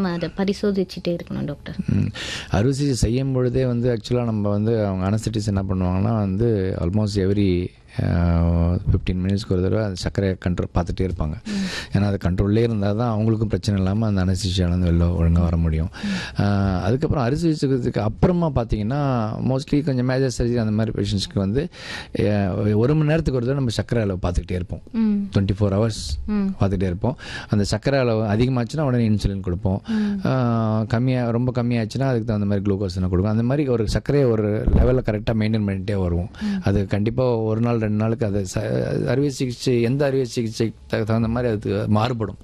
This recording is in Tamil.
நம்ம அதை பரிசோதிச்சுட்டே இருக்கணும் டாக்டர் ம். அறுவை சிகிச்சை செய்யும் பொழுதே வந்து ஆக்சுவலாக நம்ம வந்து அவங்க அனஸ்தட்டிஸ் என்ன பண்ணுவாங்கன்னா வந்து ஆல்மோஸ்ட் எவ்ரி ஃபிஃப்டீன் மினிட்ஸ்க்கு ஒரு தடவை அந்த சர்க்கரையை கண்ட்ரோல் பார்த்துட்டே இருப்பாங்க ஏன்னா அது கண்ட்ரோல்லே இருந்தால் தான் அவங்களுக்கும் பிரச்சனை இல்லாமல் அந்த அனஸ்திஷியாலேருந்து வெளில ஒழுங்காக வர முடியும் ஆஹ் அதுக்கப்புறம் அரிசி சிகிச்சைக்கு அப்புறமா பார்த்தீங்கன்னா மோஸ்ட்லி கொஞ்சம் மேஜர் சர்ஜரி அந்த மாதிரி பேஷண்ட்ஸ்க்கு வந்து அஹ், ஒரு மணி நேரத்துக்கு ஒரு தடவை நம்ம சர்க்கரை அளவு பார்த்துக்கிட்டே இருப்போம் ம் டுவெண்ட்டி ஃபோர் ஹவர்ஸ் பார்த்துட்டே இருப்போம் அந்த சர்க்கரை அளவு அதிகமாச்சுன்னா உடனே இன்சுலின் கொடுப்போம் கம்மியாக ரொம்ப கம்மியாச்சுன்னா அதுக்கு தகுந்த மாதிரி குளுக்கோஸ் கொடுக்கும் அந்த மாதிரி ஒரு சர்க்கரையை ஒரு லெவலில் கரெக்டாக மெயின்டைன் பண்ணிகிட்டே வருவோம் அது கண்டிப்பாக ஒரு நாள் ரெண்டு நாளுக்கு அது ச- அறுவை சிகிச்சை எந்த அறுவை சிகிச்சை தகுந்த மாதிரி அது மாறுபடும்